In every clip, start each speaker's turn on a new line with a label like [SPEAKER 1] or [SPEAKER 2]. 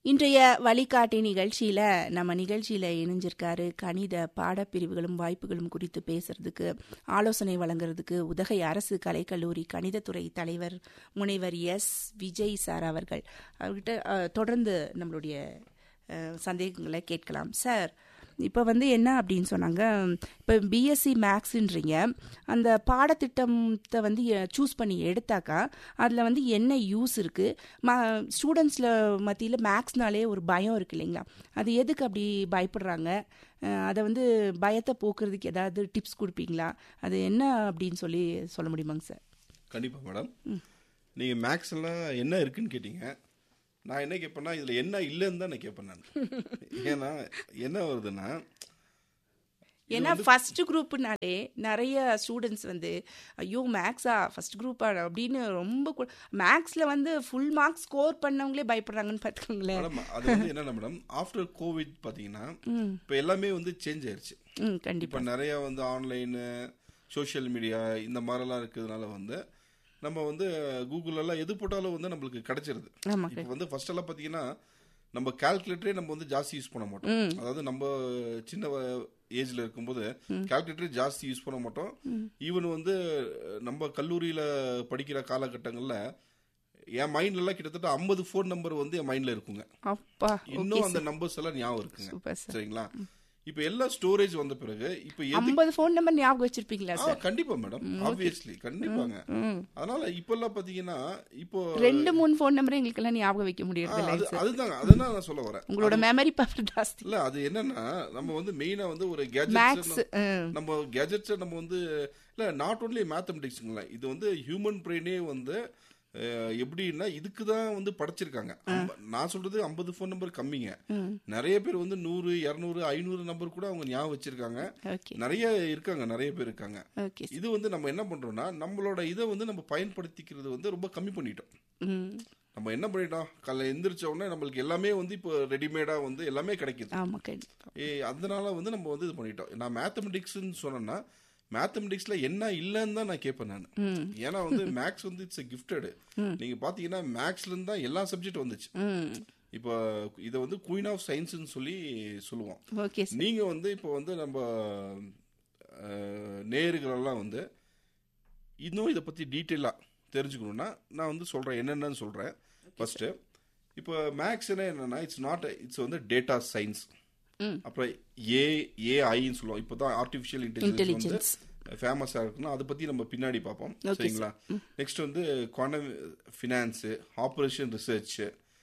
[SPEAKER 1] இன்றைய வழிகாட்டி நிகழ்ச்சியில நம்ம நிகழ்ச்சியில இணைஞ்சிருக்காரு கணித பாடப்பிரிவுகளும் வாய்ப்புகளும் குறித்து பேசுறதுக்கு ஆலோசனை வழங்குறதுக்கு உதகை அரசு கலைக்கல்லூரி கணிதத்துறை தலைவர் முனைவர் எஸ் விஜய் சார் அவர்கள் அவர்கிட்ட அஹ், தொடர்ந்து நம்மளுடைய அஹ், சந்தேகங்களை கேட்கலாம் சார் இப்போ வந்து என்ன அப்படின்னு சொன்னாங்க இப்போ பிஎஸ்சி மேக்ஸுன்றீங்க அந்த பாடத்திட்டத்தை வந்து சூஸ் பண்ணி எடுத்தாக்கா அதில் வந்து என்ன யூஸ் இருக்குது மா ஸ்டூடெண்ட்ஸில் மத்தியில் மேக்ஸ்னாலே ஒரு பயம் இருக்கு இல்லைங்களா அது எதுக்கு அப்படி பயப்படுறாங்க அஹ் அதை வந்து பயத்தை போக்குறதுக்கு ஏதாவது டிப்ஸ் கொடுப்பீங்களா அது என்ன அப்படின்னு சொல்லி சொல்ல முடியுமாங்க சார்
[SPEAKER 2] கண்டிப்பா மேடம் நீங்க மேக்ஸ் எல்லாம் என்ன இருக்குன்னு கேட்டீங்க நான் என்ன கேட்பேன்னா இதுல என்ன இல்லைன்னு தான் நான் கேட்பேன் நான் ஏன்னா என்ன வருதுன்னா
[SPEAKER 1] ஏன்னா ஃபர்ஸ்ட் குரூப்னாலே நிறைய ஸ்டூடெண்ட்ஸ் வந்து ஐயோ மேக்ஸா ஃபர்ஸ்ட் குரூப்பா அப்படின்னு ரொம்ப மேக்ஸில் வந்து ஃபுல் மார்க்ஸ் ஸ்கோர் பண்ணவங்களே பயப்படுறாங்கன்னு பார்த்துக்கோங்களேன்
[SPEAKER 2] மேடம் அது வந்து என்னன்னா மேடம் ஆஃப்டர் கோவிட் பாத்தீங்கன்னா இப்போ எல்லாமே வந்து சேஞ்ச் ஆயிருச்சு
[SPEAKER 1] ம் கண்டிப்பாக
[SPEAKER 2] இப்போ நிறைய வந்து ஆன்லைனு சோஷியல் மீடியா இந்த மாதிரிலாம் இருக்கிறதுனால வந்து நம்ம வந்து கூகுள் எல்லாம் எது போட்டாலும் வந்து நம்மளுக்கு கிடைச்சிருது
[SPEAKER 1] ஆமா,
[SPEAKER 2] இப்போ வந்து ஃபர்ஸ்ட் எல்லாம் பார்த்தீங்கன்னா நம்ம கால்குலேட்டரே நம்ம வந்து ஜாஸ்தி யூஸ் பண்ண மாட்டோம் அதாவது நம்ம சின்ன ஏஜ்ல இருக்கும்போது கால்குலேட்டரே ஜாஸ்தி யூஸ் பண்ண மாட்டோம் ஈவன் வந்து நம்ம கல்லூரியில படிக்கிற காலகட்டங்கள்ல என் மைண்ட்ல எல்லாம் கிட்டத்தட்ட ஐம்பது ஃபோன் நம்பர் வந்து என் மைண்ட்ல இருக்குங்க
[SPEAKER 1] அப்பா
[SPEAKER 2] இன்னும் அந்த நம்பர்ஸ் எல்லாம் ஞாபகம் இருக்குங்க
[SPEAKER 1] சூப்பர் சார்
[SPEAKER 2] சரிங்களா இப்போ எல்லாம் ஸ்டோரேஜ் வந்த பிறகு இப்போ எது
[SPEAKER 1] ஐம்பது ஃபோன் நம்பர் ஞாபகம் வச்சிருப்பீங்களா
[SPEAKER 2] ஆ,
[SPEAKER 1] சார்
[SPEAKER 2] கண்டிப்பா மேடம் ஆப்வியஸ்லி கண்டிப்பாங்க அதனால இப்பெல்லாம் பாத்தீங்கன்னா இப்போ
[SPEAKER 1] ரெண்டு மூணு ஃபோன் நம்பர் எங்களுக்கெல்லாம் ஞாபகம் வைக்க
[SPEAKER 2] ஆ,
[SPEAKER 1] முடியறது இல்லை
[SPEAKER 2] அது அதுதாங்க அதுதான் நான் சொல்ல வரேன்
[SPEAKER 1] உங்களோட மெமரி பவர் ஜாஸ்தி
[SPEAKER 2] இல்ல அது என்னன்னா நம்ம வந்து மெயினா வந்து ஒரு
[SPEAKER 1] மேக்ஸ்
[SPEAKER 2] கேஜெட்ஸ் நம்ம கேஜெட்ஸ் நம்ம வந்து இல்ல நாட் ஒன்லி மேத்தமெட்டிக்ஸ்ங்களா இது வந்து ஹியூமன் பிரெயினே வந்து அஹ், எப்படின்னா இதுக்கு தான் வந்து படைச்சிருக்காங்க அம்ப- நான் சொல்றது ஐம்பது ஃபோன் நம்பர் கம்மிங்க நிறைய பேர் வந்து நூறு இரநூறு ஐநூறு நம்பர் கூட அவங்க ஞாபகம் வச்சிருக்காங்க
[SPEAKER 1] ஓகே
[SPEAKER 2] நிறைய இருக்காங்க நிறைய பேர் இருக்காங்க
[SPEAKER 1] ஓகே
[SPEAKER 2] இது வந்து நம்ம என்ன பண்றோம்னா நம்மளோட இதை வந்து நம்ம பயன்படுத்திக்கிறது வந்து ரொம்ப கம்மி பண்ணிட்டோம்
[SPEAKER 1] ம்
[SPEAKER 2] நம்ம என்ன பண்ணிட்டோம் காலைல எந்திரிச்ச உடனே நம்மளுக்கு எல்லாமே வந்து இப்போ ரெடிமேடா வந்து எல்லாமே கிடைக்குது
[SPEAKER 1] ஆமா கண்டிப்பா
[SPEAKER 2] ஏ அதனால வந்து நம்ம வந்து இது பண்ணிட்டோம் நான் மேத்தமெட்டிக்ஸ்னு சொன்னேன்னா மேத்தமெட்டிக்ஸ்ல என்ன இல்லைன்னு தான் நான் கேட்பேன் நான் ஏன்னா வந்து மேக்ஸ் வந்து இட்ஸ் கிஃப்டட் நீங்க பாத்தீங்கன்னா மேக்ஸ்ல இருந்து தான் எல்லா சப்ஜெக்ட் வந்துச்சு
[SPEAKER 1] ம்
[SPEAKER 2] இப்போ இதை வந்து குயின் ஆஃப் சயின்ஸ்னு சொல்லி சொல்லுவோம்
[SPEAKER 1] ஓகே சார்
[SPEAKER 2] நீங்க வந்து இப்போ வந்து நம்ம அஹ், நேயர்களெல்லாம் வந்து இன்னும் இதை பத்தி டீட்டெயிலா தெரிஞ்சுக்கணும்னா நான் வந்து சொல்றேன் என்னென்னு சொல்றேன் ஃபர்ஸ்ட் இப்போ மேக்ஸ் என்னன்னா இட்ஸ் நாட் இட்ஸ் வந்து டேட்டா சயின்ஸ்
[SPEAKER 1] ம்.
[SPEAKER 2] அப்புறம் ஏ ஏஐன்னு சொல்லுவோம் இப்போ தான் ஆர்டிஃபிஷியல் இன்டெலிஜென்ஸ்
[SPEAKER 1] Intelligence.
[SPEAKER 2] வந்து ஃபேமஸாக இருக்குன்னா அதை பற்றி நம்ம பின்னாடி பார்ப்போம்
[SPEAKER 1] Okay,
[SPEAKER 2] சரிங்களா நெக்ஸ்ட் வந்து quantum finance operation research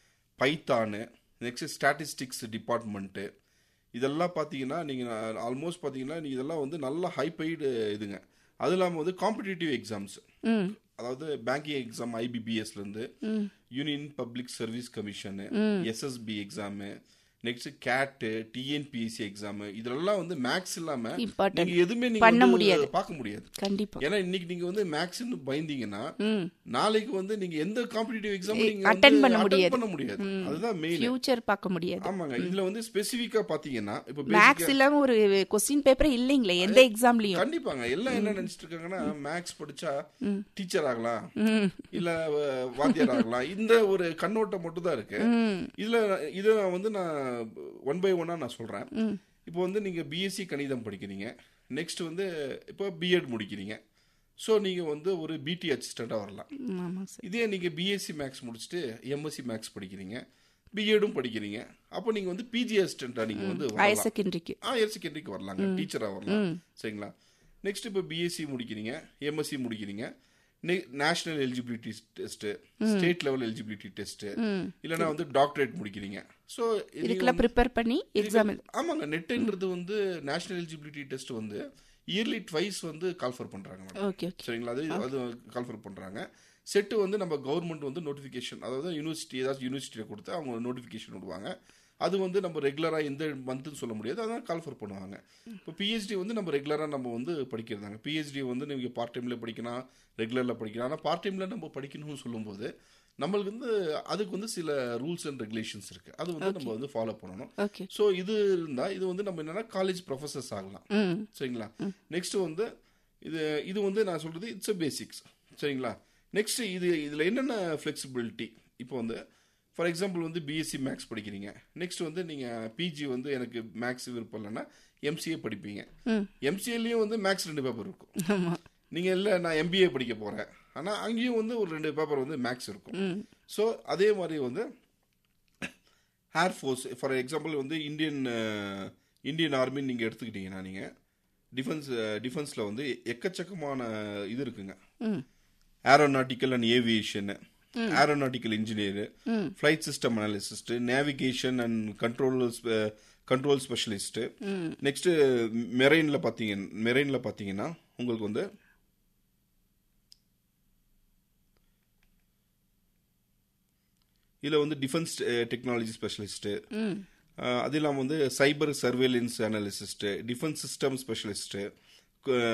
[SPEAKER 2] Python next statistics department இதெல்லாம் பார்த்தீங்கன்னா நீங்கள் ஆல்மோஸ்ட் பார்த்தீங்கன்னா நீ இதெல்லாம் வந்து நல்ல ஹைபைடு இதுங்க அது இல்லாமல் வந்து காம்படிட்டிவ் எக்ஸாம்ஸ்
[SPEAKER 1] ம்
[SPEAKER 2] அதாவது பேங்கிங் எக்ஸாம் ஐபிபிஎஸ்லேருந்து union public service commission SSB exam next GATE TNPSC exam இதெல்லாம் வந்து மேக்ஸ் இல்லாம
[SPEAKER 1] Important.
[SPEAKER 2] நீங்க எதுவுமே நீங்க
[SPEAKER 1] பண்ண
[SPEAKER 2] வந்து
[SPEAKER 1] முடியாது.
[SPEAKER 2] பார்க்க முடியாது
[SPEAKER 1] கண்டிப்பா
[SPEAKER 2] ஏன்னா இன்னைக்கு நீங்க வந்து மேக்ஸ்னு பயந்தீங்கன்னா
[SPEAKER 1] ம்
[SPEAKER 2] நாளைக்கு வந்து நீங்க எந்த காம்படிட்டிவ் எக்ஸாம் நீங்க
[SPEAKER 1] attend
[SPEAKER 2] வந்து
[SPEAKER 1] பண்ண
[SPEAKER 2] attend
[SPEAKER 1] முடியாது.
[SPEAKER 2] பண்ண முடியாது அதுதான் மெயின்
[SPEAKER 1] ஃபியூச்சர் பார்க்க முடியாது
[SPEAKER 2] ஆமாங்க இதுல வந்து ஸ்பெசிபிக்கா பாத்தீங்கன்னா இப்ப basic-
[SPEAKER 1] மேக்ஸ் இல்லாம ஒரு கொஸ்டின் பேப்பர் இல்லைங்களே எந்த எக்ஸாம்லயும்
[SPEAKER 2] கண்டிப்பாங்க எல்லாம் என்ன நினைச்சிட்டு இருக்காங்கன்னா மேக்ஸ் படிச்சா டீச்சர் ஆகலாம் இல்ல அஹ், வாத்தியார் ஆகலாம் இந்த ஒரு கண்ணோட்டம் மட்டும் தான் இருக்கு இதுல இத வந்து நான் ஒன் பை ஒன்னா நான் சொல்றேன் இப்போ வந்து நீங்க பிஎஸ்சி கணிதம் படிக்கிறீங்க நெக்ஸ்ட் வந்து இப்போ பிஎட் முடிக்கிறீங்க ஸோ நீங்க வந்து ஒரு பிடி அசிஸ்டண்டா வரலாம்
[SPEAKER 1] ம், ஆமா சார்
[SPEAKER 2] இதே நீங்க பிஎஸ்சி மேக்ஸ் முடிச்சுட்டு எம்எஸ்சி மேக்ஸ் படிக்கிறீங்க பிஎடும் படிக்கிறீங்க அப்போ நீங்க வந்து பிஜி அசிஸ்டண்டா நீங்க வந்து வரலாம்
[SPEAKER 1] ஹையர் செகண்டரிக்கு
[SPEAKER 2] ஆ ஹையர் செகண்டரிக்கு வரலாங்க டீச்சராக வரலாம் சரிங்களா நெக்ஸ்ட் இப்போ பிஎஸ்சி முடிக்கிறீங்க எம்எஸ்சி முடிக்கிறீங்க national eligibility test state level eligibility test இல்லைன்னா வந்து டாக்டரேட் முடிக்கிறீங்க ஸோ
[SPEAKER 1] இதுக்கெல்லாம் ப்ரிப்பேர் பண்ணி எக்ஸாம்
[SPEAKER 2] ஆமாங்க நெட்டுன்றது வந்து நேஷனல் எலிஜிபிலிட்டி டெஸ்ட் வந்து இயர்லி ட்வைஸ் வந்து கால்ஃபர் பண்றாங்க மேடம்
[SPEAKER 1] ஓகே ஓகே
[SPEAKER 2] சரிங்களா அது அது கால்ஃபர் பண்றாங்க செட்டு வந்து நம்ம கவர்மெண்ட் வந்து நோட்டிஃபிகேஷன் அதாவது யூனிவர்சிட்டி ஏதாச்சும் யூனிவர்சிட்டியில் கொடுத்து அவங்க நோட்டிஃபிகேஷன் விடுவாங்க அது வந்து நம்ம ரெகுலராக எந்த மந்த்னு சொல்ல முடியாது அதான் கால்ஃபர் பண்ணுவாங்க இப்போ பிஹெச்டி வந்து நம்ம ரெகுலராக நம்ம வந்து படிக்கிறதாங்க பிஹெச்டி வந்து நீங்கள் பார்ட் டைமில் படிக்கலாம் ரெகுலரில் படிக்கலாம் ஆனால் பார்ட் டைமில் நம்ம படிக்கணும்னு சொல்லும்போது நம்மளுக்கு வந்து அதுக்கு வந்து சில ரூல்ஸ் அண்ட் ரெகுலேஷன்ஸ் இருக்கு அது வந்து நம்ம வந்து ஃபாலோ பண்ணணும்
[SPEAKER 1] ஓகே
[SPEAKER 2] ஸோ இது இருந்தா இது வந்து நம்ம என்னன்னா காலேஜ் ப்ரொஃபசர்ஸ் ஆகலாம்
[SPEAKER 1] ம்
[SPEAKER 2] சரிங்களா நெக்ஸ்ட் வந்து இது இது வந்து நான் சொல்றது இட்ஸ் அ பேசிக்ஸ் சரிங்களா நெக்ஸ்ட் இது இதுல என்னென்ன ஃபிளெக்சிபிலிட்டி இப்போ வந்து ஃபார் எக்ஸாம்பிள் வந்து பிஎஸ்சி மேக்ஸ் படிக்கிறீங்க நெக்ஸ்ட் வந்து நீங்கள் பிஜி வந்து எனக்கு மேக்ஸ் விருப்பம் இல்லைன்னா எம்சிஏ படிப்பீங்க
[SPEAKER 1] ம்
[SPEAKER 2] எம்சிஏலையும் வந்து மேக்ஸ் ரெண்டு பேப்பர் இருக்கும்
[SPEAKER 1] ஆமா
[SPEAKER 2] நீங்கள் இல்லை நான் எம்பிஏ படிக்க போகிறேன் ஆனால் அங்கேயும் வந்து ஒரு ரெண்டு பேப்பர் வந்து மேக்ஸ் இருக்கும்
[SPEAKER 1] ம்
[SPEAKER 2] ஸோ அதே மாதிரி வந்து ஏர் ஃபோர்ஸ் ஃபார் எக்ஸாம்பிள் வந்து இந்தியன் இந்தியன் ஆர்மின்னு நீங்கள் எடுத்துக்கிட்டீங்கன்னா நீங்கள் டிஃபென்ஸ் டிஃபென்ஸில் வந்து எக்கச்சக்கமான இது இருக்குங்க
[SPEAKER 1] ம்
[SPEAKER 2] aeronautical and aviation aeronautical engineer
[SPEAKER 1] ம்
[SPEAKER 2] flight system analyst navigation and control control specialist
[SPEAKER 1] ம்
[SPEAKER 2] நெக்ஸ்ட்டு மெரெயினில் பார்த்தீங்க மெரெயினில் பார்த்தீங்கன்னா உங்களுக்கு வந்து இதில் வந்து டிஃபென்ஸ் டெக்னாலஜி ஸ்பெஷலிஸ்ட்டு
[SPEAKER 1] ம்
[SPEAKER 2] அது இல்லாமல் வந்து cyber surveillance analyst defence system specialist